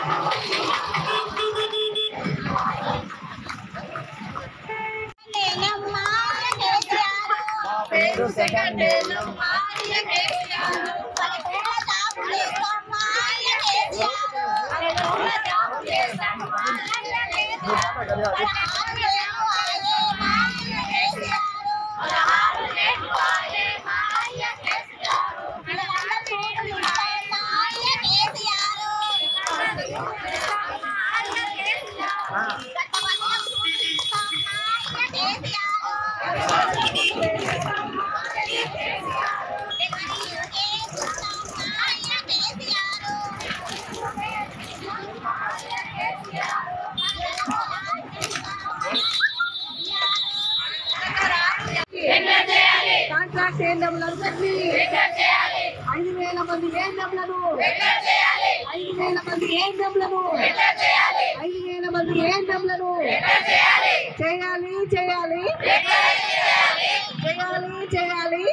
మా పేరు second contract ఏంటంటే ఐదు వేల మంది ఏంటంలను ఐదు వేల మంది ఏంటంలను ఐదు వేల మంది ఏంటంలను చేయాలి చేయాలి చేయాలి చేయాలి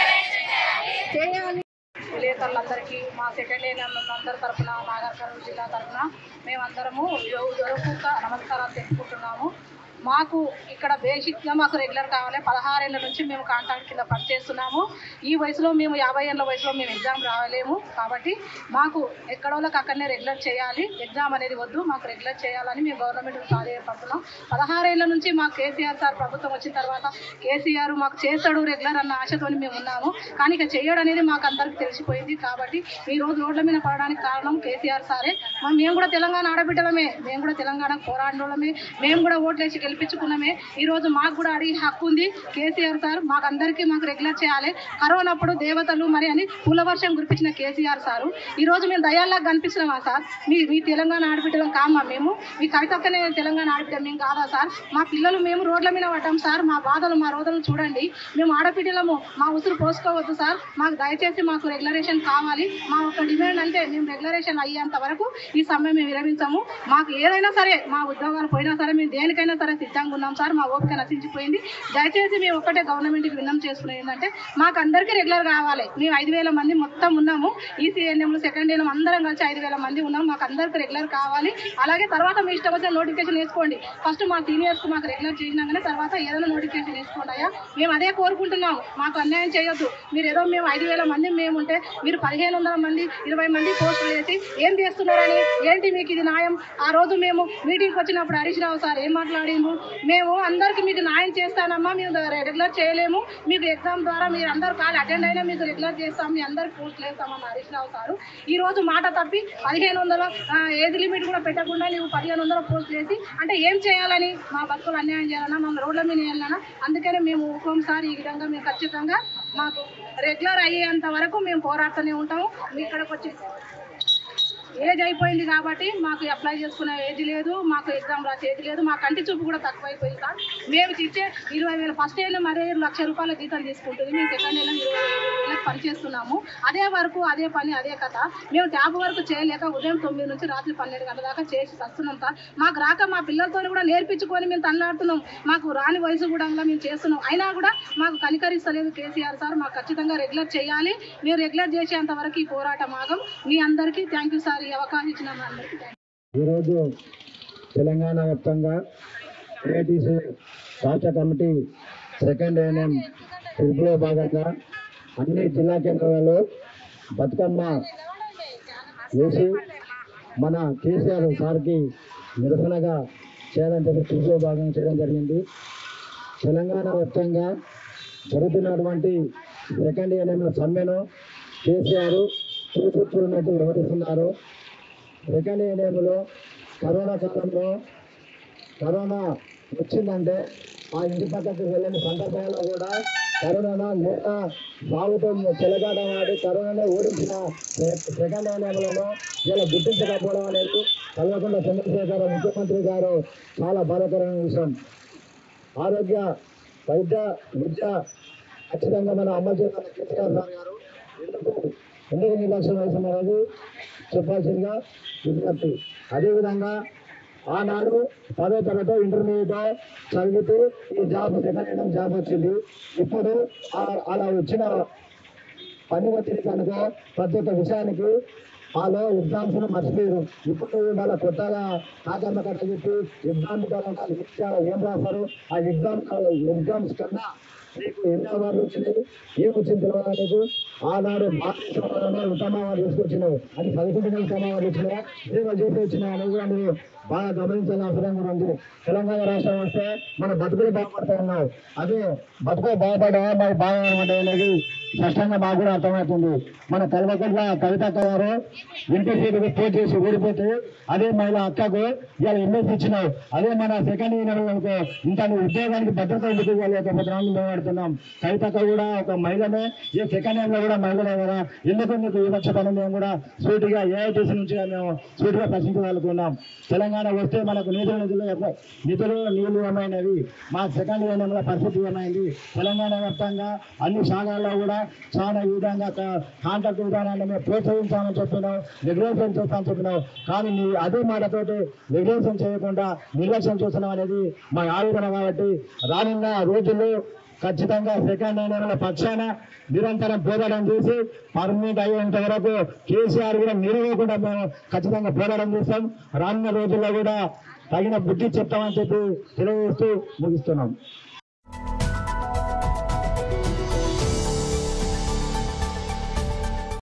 చేయాలి విలేకరులందరికీ మా సెకండ్ ఇయర్ అందరి తరఫున నాగర్ కర్నూలు జిల్లా తరఫున మేమందరము దొరకక నమస్కారాలు తెలుపుకుంటున్నాము మాకు ఇక్కడ బేసిక్గా మాకు రెగ్యులర్ కావాలి పదహారేళ్ళ నుంచి మేము కాంట్రాక్ట్ కింద పనిచేస్తున్నాము ఈ వయసులో మేము యాభై ఏళ్ళ వయసులో మేము ఎగ్జామ్ రాలేము కాబట్టి మాకు ఎక్కడోళ్ళకి అక్కడనే రెగ్యులర్ చేయాలి ఎగ్జామ్ అనేది వద్దు మాకు రెగ్యులర్ చేయాలని మేము గవర్నమెంట్ ప్రాధాన్యపడుతున్నాం పదహారేళ్ళ నుంచి మాకు కేసీఆర్ సార్ ప్రభుత్వం వచ్చిన తర్వాత కేసీఆర్ మాకు చేస్తాడు రెగ్యులర్ అన్న ఆశతో మేము ఉన్నాము కానీ ఇక చేయడం అనేది మాకు అందరికీ తెలిసిపోయింది కాబట్టి ఈ రోజు రోడ్ల మీద పడడానికి కారణం కేసీఆర్ సారే మరి మేము కూడా తెలంగాణ ఆడబిడ్డలమే మేము కూడా తెలంగాణకు పోరాడమే మేము కూడా ఓట్లేసి గెలిపించుకున్నామే ఈ రోజు మాకు కూడా అడిగి హక్కు ఉంది కేసీఆర్ సార్ మాకు అందరికీ మాకు రెగ్యులర్ చేయాలి కరోనా అప్పుడు దేవతలు మరి అని పూల వర్షం కురిపించిన కేసీఆర్ సారు ఈ రోజు మేము దయాల్లాగా కనిపిస్తున్నామా సార్ మీ మీ తెలంగాణ ఆడబిడ్డలం కామా మేము మీ కవితక్కనే తెలంగాణ ఆడబిడ్డ మేము కాదా సార్ మా పిల్లలు మేము రోడ్ల మీద పడ్డాం సార్ మా బాధలు మా రోదలు చూడండి మేము ఆడపిల్లలము మా ఉసురు పోసుకోవద్దు సార్ మాకు దయచేసి మాకు రెగ్యులరేషన్ కావాలి మా ఒక డిమాండ్ అంటే మేము రెగ్యులరేషన్ అయ్యేంత వరకు ఈ సమ్మె మేము విరమించాము మాకు ఏదైనా సరే మా ఉద్యోగాలు పోయినా సరే మేము దేనికైనా సరే సిద్ధంగా ఉన్నాం సార్ మా ఓపిక నశించిపోయింది దయచేసి మేము ఒక్కటే గవర్నమెంట్కి విన్నం చేసుకునేది ఏంటంటే మాకు అందరికీ రెగ్యులర్ కావాలి మేము ఐదు వేల మంది మొత్తం ఉన్నాము ఈసీఎన్ఎంలు సెకండ్ ఇయర్ అందరం కలిసి ఐదు వేల మంది ఉన్నాం మాకు అందరికీ రెగ్యులర్ కావాలి అలాగే తర్వాత మీ ఇష్టం వచ్చిన నోటిఫికేషన్ వేసుకోండి ఫస్ట్ మా సీనియర్స్కి మాకు రెగ్యులర్ చేసినాకనే తర్వాత ఏదైనా నోటిఫికేషన్ వేసుకోండి అయ్యా మేము అదే కోరుకుంటున్నాము మాకు అన్యాయం చేయొద్దు మీరు ఏదో మేము ఐదు వేల మంది మేము ఉంటే మీరు పదిహేను వందల మంది ఇరవై మంది పోస్టులు వేసి ఏం చేస్తున్నారని ఏంటి మీకు ఇది న్యాయం ఆ రోజు మేము మీటింగ్కి వచ్చినప్పుడు హరీష్ రావు సార్ ఏం మాట్లాడిండ్రు మేము అందరికీ మీకు న్యాయం చేస్తానమ్మా మేము రెగ్యులర్ చేయలేము మీకు ఎగ్జామ్ ద్వారా మీరు అందరు కాల్ అటెండ్ అయినా మీకు రెగ్యులర్ చేస్తాం మీ అందరికి పోస్టులు వేస్తామన్న హరీష్ రావు సారు ఈ రోజు మాట తప్పి పదిహేను వందల ఆ, ఏజ్ లిమిట్ కూడా పెట్టకుండా నువ్వు పదిహేను వందల పోస్టులు వేసి అంటే ఏం చేయాలని మా బతుకులు అన్యాయం చేయాలన్నా మన రోడ్ల మీద వేయాలన్నా అందుకనే మేము ఊరుకోం సార్ ఈ విధంగా మేము ఖచ్చితంగా మాకు రెగ్యులర్ అయ్యేంత వరకు మేము పోరాడుతూనే ఉంటాము మీ ఇక్కడికి వచ్చి ఏజ్ అయిపోయింది కాబట్టి మాకు అప్లై చేసుకునే ఏజ్ లేదు మాకు ఎగ్జామ్ రాసే ఏజ్ లేదు మా కంటి చూపు కూడా తక్కువైపోయింది సార్ మేము ఇచ్చే ఇరవై వేల ఫస్ట్ అయినా మరే లక్ష రూపాయల జీతం తీసుకుంటుంది మేము సెకండ్ అయినా ఇరవై వేలకు పని చేస్తున్నాము అదే వరకు అదే పని అదే కథ మేము ట్యాబ్ వరకు చేయలేక ఉదయం తొమ్మిది నుంచి రాత్రి పన్నెండు గంటల దాకా చేసి వస్తున్నాం సార్ మాకు రాక మా పిల్లలతో కూడా నేర్పించుకొని మేము తన్నాడుతున్నాం మాకు రాని వయసు కూడా మేము చేస్తున్నాం అయినా కూడా మాకు కనికరిస్తలేదు కేసీఆర్ సార్ మాకు ఖచ్చితంగా రెగ్యులర్ చేయాలి మీరు రెగ్యులర్ చేసేంత వరకు ఈ పోరాటం ఆగం మీ అందరికీ థ్యాంక్ యూ సార్ ఈ అవకాశం ఇచ్చిన మీ అందరికీ thank you. ఈరోజు తెలంగాణ వ్యాప్తంగా ఏటీసీ రాష్ట్ర కమిటీ సెకండ్ ఏఎన్ఎం పిలుపులో భాగంగా అన్ని జిల్లా కేంద్రాలలో బతుకమ్మ వేసి మన కేసీఆర్ సార్కి నిరసనగా చేయాలని చెప్పి పిలుపులో భాగంగా చేయడం జరిగింది తెలంగాణ వ్యాప్తంగా జరుగుతున్నటువంటి సెకండ్ ఏఎన్ఎంల సమ్మెను కేసీఆర్ చూపుతున్నట్టు వివరిస్తున్నారు సెకండ్ ఏరియాలో కరోనా కాలంలో కరోనా వచ్చిందంటే ఆ ఇంటి పక్కకు వెళ్ళని సందర్భంలో కూడా కరోనా నేత బాబుతో చెలగాటమాడి కరోనానే ఓడించిన సె- సెకండ్ ఏరియాలలో ఇలా గుర్తించకపోవడం అనేది కల్వకుంట్ల చంద్రశేఖర ముఖ్యమంత్రి గారు చాలా బాధాకరమైన విషయం ఆరోగ్య వైద్య విద్య ఖచ్చితంగా మన అమలు చేయాలని కేసీఆర్ సార్ గారు ఎందుకు ఎందుకు నిర్లక్ష్యం వేస్తున్నారు చెప్పాల్సిందిగా విజ్ఞప్తి అదేవిధంగా ఆనాడు పదో తరగతి ఇంటర్మీడియట్ చదివితే ఈ జాబ్ సెకండ్ ఇయర్ జాబ్ వచ్చింది ఇప్పుడు ఆ- అలా వచ్చిన పని ఒత్తిడి కనుక ప్రతి ఒక్క విషయానికి వాళ్ళు ఎగ్జామ్స్ మర్చిపోయారు ఇప్పుడు వాళ్ళ కొత్తగా కాకమ్మ కట్ట చెప్పి ఎగ్జామ్ ఏం రాస్తారు ఆ ఎగ్జామ్ ఎగ్జామ్స్ కన్నా మీకు ఎన్ని అవార్డు వచ్చినాయి ఏం వచ్చింది తెలియదు ఆనాడు భారతదేశంలోనే ఉత్తమ అవార్డు తీసుకొచ్చినావు అది పదకొండు నెలల ఉత్తమ అవార్డు వచ్చినాయా సేవ చేసి వచ్చినాయి అనేది కూడా మీరు బాగా గమనించాల్సిన అవసరం కూడా ఉంది తెలంగాణ రాష్ట్రం వస్తే మన బతుకులు బాగుపడతా ఉన్నావు అదే బతుకు బాగుపడవా మరి బాగుపడే అనేది స్పష్టంగా మాకు కూడా అర్థమవుతుంది మన కల్వకుంట్ల కవిత అక్క గారు ఇంటర్ సీటుకు పోటీ చేసి ఓడిపోతే అదే మహిళ అక్కకు ఇవాళ ఎంఎస్ ఇచ్చినావు అదే మన సెకండ్ ఇయర్ అనుకో ఇంకా నువ్వు ఉద్యోగానికి భద్రత ఎందుకు ఇవ్వలేకపోతున్నాం మేమాడుతున్నాం కవిత అక్క కూడా ఒక మహిళనే ఈ సెకండ్ ఇయర్ లో కూడా మహిళనే కదా ఎందుకు నీకు వివక్షతను మేము కూడా సూటిగా ఏఐటీసీ నుంచి మేము సూటిగా ప్రశ్నించగలుగుతున్నాం తెలంగాణ వస్తే మనకు నిధులు నిధులు ఎప్ప- నిధులు నీళ్లు ఏమైనవి మా సెకండ్ ఇయర్ పరిస్థితి ఏమైంది తెలంగాణ వ్యాప్తంగా అన్ని శాఖల్లో కూడా చాలా ఈ విధంగా కాంట్రాక్ట్ విధానాన్ని మేము ప్రోత్సహించామని చెప్పినాం రెగ్యులేషన్ చేస్తామని చెప్పినాం కానీ నీ అదే మాటతోటి రెగ్యులేషన్ చేయకుండా నిర్లక్ష్యం చేస్తున్నాం అనేది మా ఆవేదన కాబట్టి రానున్న రోజుల్లో ఖచ్చితంగా సెకండ్ అయిన పక్షాన నిరంతరం పోరాటం చేసి పర్మనెంట్ అయ్యేంత వరకు కేసీఆర్ కూడా నిలవకుండా మేము ఖచ్చితంగా పోరాటం చేస్తాం రానున్న రోజుల్లో కూడా తగిన బుద్ధి చెప్తామని చెప్పి తెలియజేస్తూ ముగిస్తున్నాం